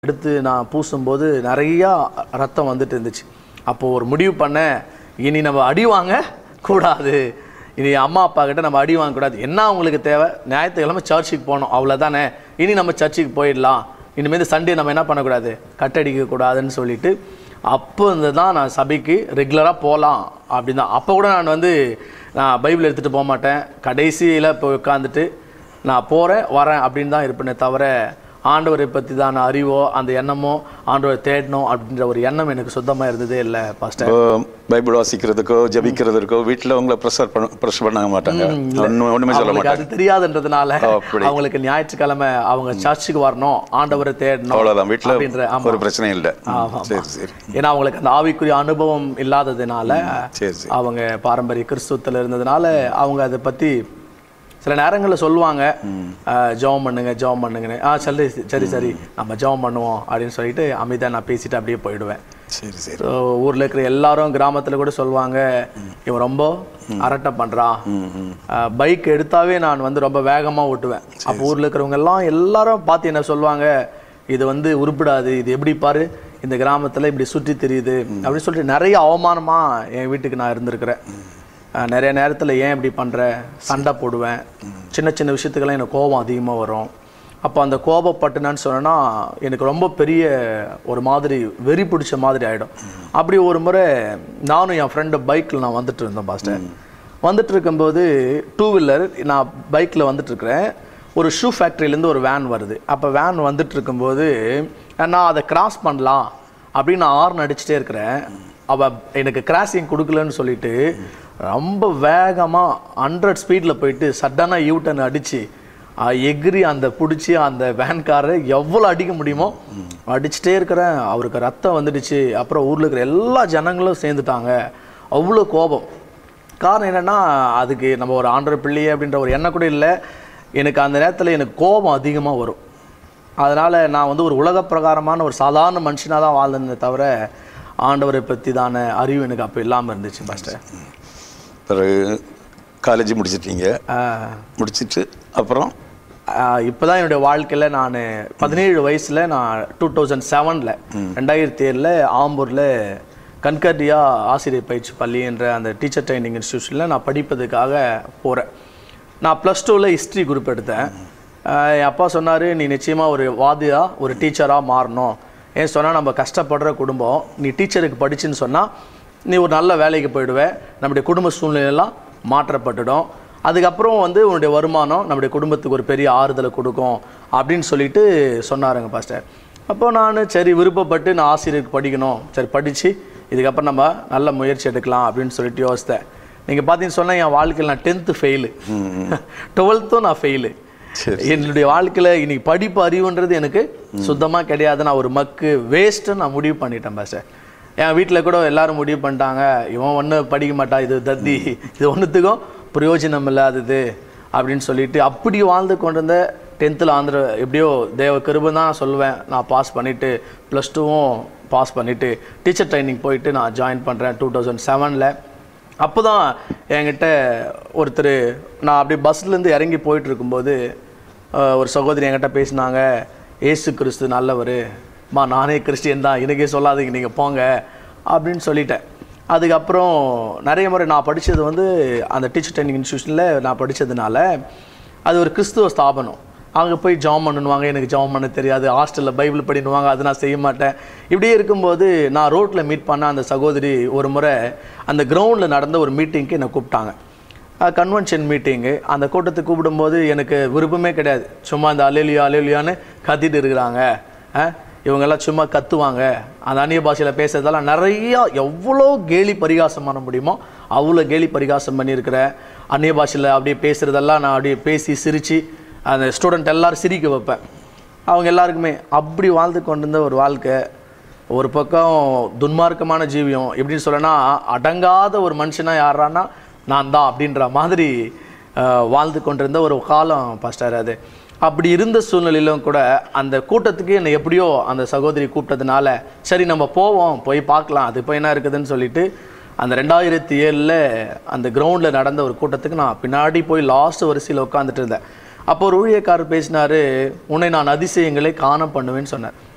எடுத்து நான் பூசும்போது நிறையா ரத்தம் வந்துட்டு இருந்துச்சு அப்போது ஒரு முடிவு பண்ணேன் இனி நம்ம அடி வாங்க கூடாது இனி அம்மா அப்பா கிட்ட நம்ம அடி வாங்கக்கூடாது என்ன அவங்களுக்கு தேவை ஞாயிற்றுக்கிழமை சர்ச்சுக்கு போகணும் அவ்வளோதானே இனி நம்ம சர்ச்சுக்கு போயிடலாம் இனிமேல் சண்டே நம்ம என்ன பண்ணக்கூடாது கட்டடிக்க கூடாதுன்னு சொல்லிட்டு அப்போ இருந்து தான் நான் சபைக்கு ரெகுலராக போகலாம் அப்படின்னு தான் அப்போ கூட நான் வந்து நான் பைபிள் எடுத்துகிட்டு போக மாட்டேன் கடைசியில் போய் உட்காந்துட்டு நான் போகிறேன் வரேன் அப்படின்னு தான் இருப்பேனே தவிர ஆண்டவரை பற்றி தான் அறிவோ அந்த எண்ணமோ ஆண்டவரை தேடணும் அப்படின்ற ஒரு எண்ணம் எனக்கு சுத்தமாக இருந்ததே இல்லை பாஸ்டர் இப்போ பைபிள் வாசிக்கிறதுக்கோ ஜபிக்கிறதுக்கோ வீட்டில் உங்களை ப்ரெஷர் பண்ண ப்ரெஷர் பண்ண மாட்டாங்க ஒன்றும் ஒன்றுமே சொல்ல அவங்களுக்கு மாட்டாங்க அது தெரியாதுன்றதுனால அப்படி. அவங்களுக்கு ஞாயிற்றுக்கிழமை அவங்க சர்ச்சுக்கு வரணும் ஆண்டவரை தேடணும் அவ்வளோதான் வீட்டில் அப்படின்ற ஆமா ஒரு பிரச்சனையும் இல்லை ஆமா. சரி சரி ஏன்னா அவங்களுக்கு அந்த ஆவிக்குரிய அனுபவம் இல்லாததுனால சரி சரி அவங்க பாரம்பரிய கிறிஸ்துவத்தில் இருந்ததுனால அவங்க அதை பற்றி சில நேரங்களில் சொல்லுவாங்க அஹ், ஜெபம் பண்ணுங்க ஜெபம் பண்ணுங்கன்னு ஆ சரி சரி சரி நம்ம ஜெபம் பண்ணுவோம் அப்படின்னு சொல்லிட்டு அமைதியாக நான் பேசிட்டு அப்படியே போயிடுவேன் சரி சரி ஸோ ஊரில் இருக்கிற எல்லாரும் கிராமத்தில் கூட சொல்லுவாங்க இவன் ரொம்ப அரட்டை பண்ணுறான் பைக் எடுத்தாவே நான் வந்து ரொம்ப வேகமாக ஓட்டுவேன் அப்போ ஊரில் இருக்கிறவங்க எல்லாம் எல்லாரும் பார்த்து என்ன சொல்லுவாங்க இது வந்து உருப்பிடாது இது எப்படி பாரு இந்த கிராமத்தில் இப்படி சுற்றி தெரியுது அப்படின்னு சொல்லிட்டு நிறைய அவமானமாக என் வீட்டுக்கு நான் இருந்திருக்கிறேன் அஹ் நிறைய நேரத்தில் ஏன் இப்படி பண்ணுற சண்டை போடுவேன் சின்ன சின்ன விஷயத்துக்கெல்லாம் எனக்கு கோபம் அதிகமாக வரும் அப்போ அந்த கோபப்பட்டுனான்னு சொன்னேன்னா எனக்கு ரொம்ப பெரிய ஒரு மாதிரி வெறி பிடிச்ச மாதிரி ஆகிடும் அப்படி ஒரு முறை நானும் என் ஃப்ரெண்டு பைக்கில் நான் வந்துட்டு இருந்தேன் பாஸ்டர் வந்துட்டு இருக்கும்போது டூ வீலர் நான் பைக்கில் வந்துட்டு இருக்கிறேன் ஒரு ஷூ ஃபேக்ட்ரியிலேருந்து ஒரு வேன் வருது அப்போ வேன் வந்துட்டு இருக்கும்போது நான் அதை கிராஸ் பண்ணலாம் அப்படின்னு நான் ஹார்ன் அடிச்சுட்டே இருக்கிறேன் அவள் எனக்கு கிராசிங் கொடுக்கலன்னு சொல்லிட்டு ரொம்ப வேகமாக ஹண்ட்ரட் ஸ்பீடில் போயிட்டு சடனாக யூ டர்ன் அடித்து எகிரி அந்த பிடிச்சி அந்த வேன்காரை எவ்வளோ அடிக்க முடியுமோ அடிச்சுட்டே இருக்கிறேன் அவருக்கு ரத்தம் வந்துடுச்சு அப்புறம் ஊரில் இருக்கிற எல்லா ஜனங்களும் சேர்ந்துட்டாங்க அவ்வளோ கோபம் காரணம் என்னென்னா அதுக்கு நம்ம ஒரு ஆண்டர் பிள்ளை அப்படின்ற ஒரு எண்ணம் கூட இல்லை எனக்கு அந்த நேரத்தில் எனக்கு கோபம் அதிகமாக வரும் அதனால் நான் வந்து ஒரு உலக பிரகாரமான ஒரு சாதாரண மனுஷனாக தான் வாழ்ந்தேனே தவிர ஆண்டவரை பற்றி தான அறிவு எனக்கு அப்போ இல்லாமல் இருந்துச்சு ஃபஸ்ட்டு பிறகு காலேஜ் முடிச்சிட்டீங்க முடிச்சிட்டு அப்புறம் இப்போ தான் என்னுடைய வாழ்க்கையில் நான் பதினேழு வயசில் நான் டூ தௌசண்ட் செவனில் ரெண்டாயிரத்தி ஏழில் ஆம்பூரில் கன்கர்டியா ஆசிரியர் பயிற்சி பள்ளி என்ற அந்த டீச்சர் ட்ரைனிங் இன்ஸ்டியூஷனில் நான் படிப்பதுக்காக போகிறேன் நான் ப்ளஸ் டூவில் ஹிஸ்ட்ரி குரூப் எடுத்தேன் ஆஹ் என் அப்பா சொன்னார் நீ நிச்சயமாக ஒரு வாதியாக ஒரு டீச்சராக மாறணும் ஏன் சொன்னால் நம்ம கஷ்டப்படுற குடும்பம் நீ டீச்சருக்கு படிச்சுன்னு சொன்னால் நீ ஒரு நல்ல வேலைக்கு போயிடுவேன் நம்முடைய குடும்ப சூழ்நிலையெல்லாம் மாற்றப்பட்டுடும் அதுக்கப்புறம் வந்து உன்னுடைய வருமானம் நம்முடைய குடும்பத்துக்கு ஒரு பெரிய ஆறுதலை கொடுக்கும் அப்படின்னு சொல்லிட்டு சொன்னாருங்க பாஸ்டர் அப்போ நான் சரி விருப்பப்பட்டு நான் ஆசிரியருக்கு படிக்கணும் சரி படித்து இதுக்கப்புறம் நம்ம நல்ல முயற்சி எடுக்கலாம் அப்படின்னு சொல்லிட்டு யோசித்தேன் நீங்கள் பார்த்தீங்கன்னு சொன்னால் என் வாழ்க்கையில் நான் டென்த்து ஃபெயிலு டுவெல்த்தும் நான் ஃபெயிலு சரி என்னுடைய வாழ்க்கையில் இன்னைக்கு படிப்பு அறிவுன்றது எனக்கு சுத்தமாக கிடையாது நான் ஒரு மக்கு வேஸ்ட்டு நான் முடிவு பண்ணிட்டேன் பாஸ்டர் என் வீட்டில் கூட எல்லாரும் முடிவு பண்ணிட்டாங்க இவன் ஒன்றும் படிக்க மாட்டான் இது தத்தி இது ஒன்றுத்துக்கும் பிரயோஜனம் இல்லாதது அப்படின்னு சொல்லிட்டு அப்படி வாழ்ந்து கொண்டிருந்த டென்த்தில் ஆந்திர எப்படியோ தேவ கிருபை தான் சொல்லுவேன் நான் பாஸ் பண்ணிவிட்டு ப்ளஸ் டூவும் பாஸ் பண்ணிவிட்டு டீச்சர் ட்ரைனிங் போயிட்டு நான் ஜாயின் பண்ணுறேன் டூ தௌசண்ட் செவனில் அப்போ தான் என்கிட்ட ஒருத்தர் நான் அப்படியே பஸ்லேருந்து இறங்கி போயிட்டு இருக்கும்போது அஹ், ஒரு சகோதரி என்கிட்ட பேசினாங்க ஏசு கிறிஸ்து நல்லவர் மா நானே கிறிஸ்டியன் தான் எனக்கே சொல்லாதீங்க நீங்கள் போங்க அப்படின்னு சொல்லிட்டேன் அதுக்கப்புறம் நிறைய முறை நான் படித்தது வந்து அந்த டீச்சர் ட்ரைனிங் இன்ஸ்டியூஷனில் நான் படித்ததுனால அது ஒரு கிறிஸ்துவ ஸ்தாபனம் அங்கே போய் ஜாம் பண்ணுவாங்க எனக்கு ஜாம் பண்ண தெரியாது ஹாஸ்டலில் பைபிள் படினுவாங்க அது நான் செய்ய மாட்டேன் இப்படியே இருக்கும்போது நான் ரோட்டில் மீட் பண்ண அந்த சகோதரி ஒரு முறை அந்த கிரவுண்டில் நடந்த ஒரு மீட்டிங்க்கு என்னை கூப்பிட்டாங்க கன்வென்ஷன் மீட்டிங்கு அந்த கூட்டத்துக்கு கூப்பிடும்போது எனக்கு விருப்பமே கிடையாது சும்மா இந்த அலேலியா அலேலியான்னு கத்திட்டு இருக்கிறாங்க அஹ், இவங்கெல்லாம் சும்மா கத்துவாங்க அந்த அந்நிய பாஷையில் பேசுறதெல்லாம் நிறையா எவ்வளோ கேலி பரிகாசம் பண்ண முடியுமோ அவ்வளோ கேலி பரிகாசம் பண்ணியிருக்கிற அந்நிய பாஷையில் அப்படியே பேசுகிறதெல்லாம் நான் அப்படியே பேசி சிரித்து அந்த ஸ்டூடெண்ட் எல்லாரும் சிரிக்க வைப்பேன் அவங்க எல்லாருக்குமே அப்படி வாழ்ந்து கொண்டிருந்த ஒரு வாழ்க்கை ஒரு பக்கம் துன்மார்க்கமான ஜீவியம் எப்படின்னு சொல்லனா அடங்காத ஒரு மனுஷனா யாரானா நான் தான் அப்படின்ற மாதிரி அஹ், வாழ்ந்து கொண்டிருந்த ஒரு காலம் பாஸ்டர் அது அப்படி இருந்த சூழ்நிலையிலும் கூட அந்த கூட்டத்துக்கு என்னை எப்படியோ அந்த சகோதரி கூப்பிட்டதுனால சரி நம்ம போவோம் போய் பார்க்கலாம் அது இப்போ என்ன இருக்குதுன்னு சொல்லிட்டு அந்த ரெண்டாயிரத்தி ஏழில் அந்த கிரவுண்டில் நடந்த ஒரு கூட்டத்துக்கு நான் பின்னாடி போய் லாஸ்ட் வரிசையில் உட்காந்துட்டு இருந்தேன் அப்போ ஒரு ஊழியக்காரர் பேசினாரு உன்னை நான் அதிசயங்களை காண பண்ணுவேன்னு சொன்னார்